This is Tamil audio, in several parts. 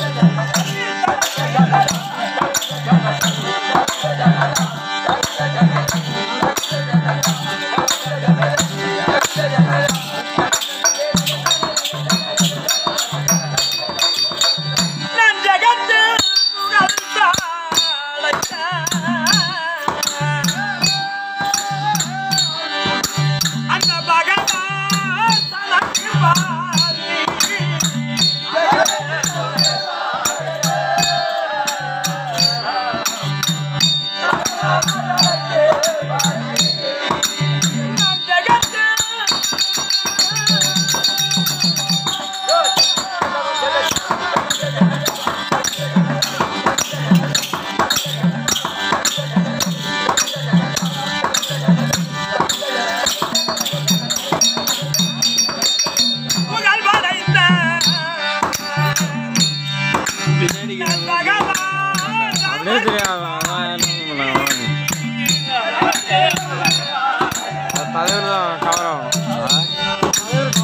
அப்படியே தெரியாது அவன் என்ன பண்ணான் தலைவர் தான் கவர் ஆகும்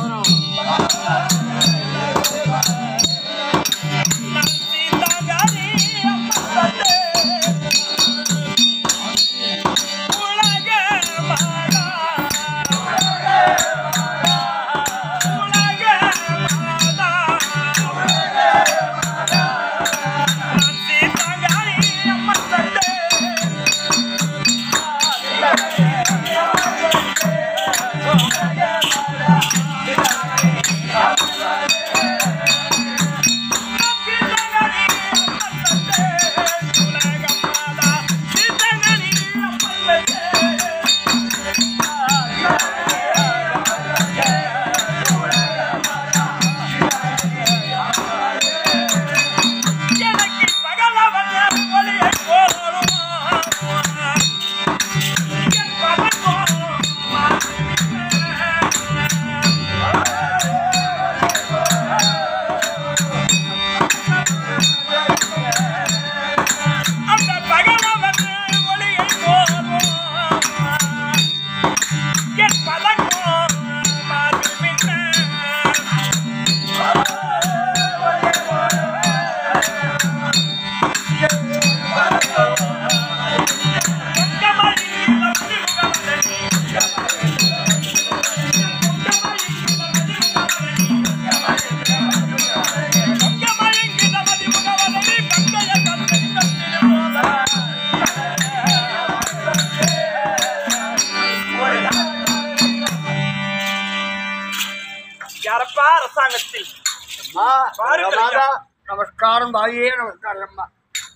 யாரப்பா அரசாங்கத்தில் அம்மா, வாருங்கள் ஐயா. ராதா, நமஸ்காரம் தாயே நமஸ்காரம் அம்மா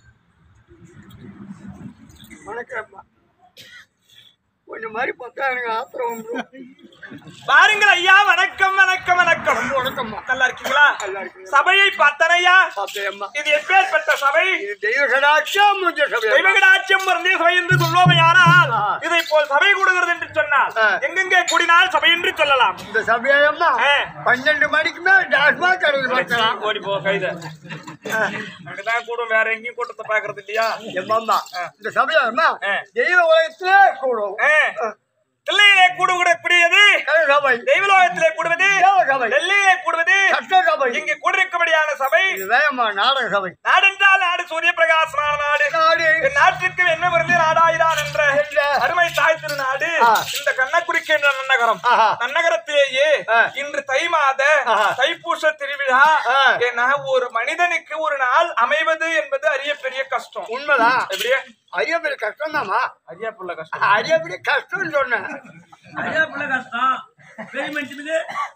வணக்கம் அம்மா கொஞ்சம் மாதிரி பார்த்தா எனக்கு ஆத்திரம் வந்துரும். பாருங்கள் ஐயா வணக்கம் வணக்கம் வணக்கம் ரொம்ப வணக்கம்மா நல்லா இருக்கீங்களா நல்லா இருக்கீங்க. சபையை பார்த்தனையா பார்த்தேன் அம்மா இது எப்பேற்பட்ட சபை இது தெய்வ சடாட்சம் முடிஞ்ச சபை அம்மா. தெய்வகடாட்சியம் மருந்தே சபை என்று சொல்லுவோமையானால் ஆ. இதை போல் சபை கூடுகிறது என்று சொன்னால் ஆ. எங்கெங்கே கூடினால் சபை என்று சொல்லலாம் இந்த சபையம்மா ஆ. பன்னெண்டு மணிக்கு மேல் டாஸ்மாக் கடையில் பார்க்கலாம் ஓடி போ கைத அங்கதான் கூடும் வேற எங்கேயும் கூட்டத்தை பாக்குறது இல்லையா எம்மாம்மா இந்த சபையம்மா ஆ. தெய்வ உலகத்திலே கூடும் ஆ. தில்லையிலே கூடுவிடக்கூடியது கலை சபை தெய்வலோகத்திலே கூடுவது தேவ சபை டெல்லியிலே கூடுவது சட்ட சபை இங்கு கூடிருக்கும்படியான சபை இது வேகமா நாடக சபை நாடென்றால் நாடு சூரிய பிரகாசமான நாடு நாடு என் நாட்டிற்கு என்ன விருந்து நாடாயிரான் என்ற இல்ல. அருமை தாய் திருநாடு ஆ. இந்த கண்ணக்குறிக்கு என்ற நன்னகரம் ஆஹா. நன்னகரத்திலேயே ஆ. இன்று தை மாத ஆஹா. தைப்பூச திருவிழா ஆ. என ஒரு மனிதனுக்கு ஒரு நாள் அமைவது என்பது அரிய பெரிய கஷ்டம் உண்மைதான் எப்படியே அரிய பெரிய கஷ்டம் தாமா அரிய புள்ள கஷ்டம் அரிய பெரிய கஷ்டம்னு சொன்னேன் ஐயா பிள்ளை கஷ்டம் பெரிய மனுஷனுக்கு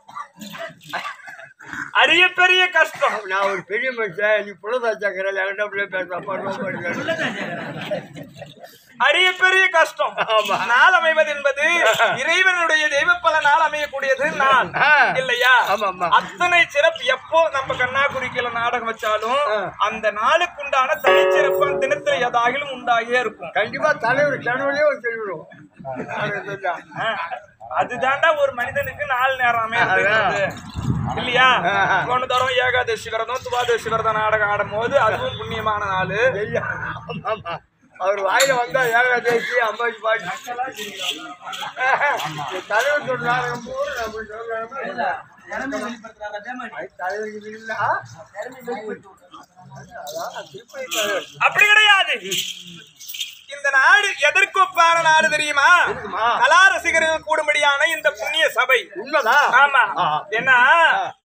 அரிய பெரிய கஷ்டம் நான் ஒரு பெரிய மனுஷன் நீ புலதாச்சாக்கிற என்கிட்ட பிள்ளை பேச உள்ளதான் கேக்குறேன். அரிய பெரிய கஷ்டம் ஆமா. நாள் அமைவது என்பது இறைவனுடைய தெய்வ பல நாள் அமையக்கூடியது நாள் ஆ. இல்லையா ஆமா, ஆமா. அத்தனை சிறப்பு எப்போ நம்ம கண்ணாகுறிக்கையில நாடகம் வச்சாலும் ஆ. அந்த நாளுக்கு உண்டான தனிச்சிறப்பு அந்த தினத்துல ஏதாகிலும் உண்டாகியே இருக்கும் கண்டிப்பா தலைவர் கனவுலயே ஒரு சொல்லிவிடும் ஆ. அதுதான்டா ஒரு மனிதனுக்கு நாலு நேரம் அமையாது இல்லையா ஆ. போன தரம் ஏகாதசி விரதம் துவாதசி விரதம் நாடகம் ஆடும் போது அதுவும் புண்ணியமான நாள் அவர் வாயில வந்தா ஏகாதேசி அம்பாஜி பாட்டு தலைவர் சொன்னாங்க போது நம்ம சொல்றாங்க திறமை வெளிப்படுத்துறாங்க, அதே மாதிரி. தலைவருக்கு இல்ல திறமை வெளிப்படுத்துறாங்க. அப்படி கிடையாது இந்த நாடு எதற்கொப்பான நாடு தெரியுமா தெரியுமா? கலா ரசிகர்கள் கூடும்படியான இந்த புண்ணிய சபை உண்மைதான் ஆமா ஆ. என்ன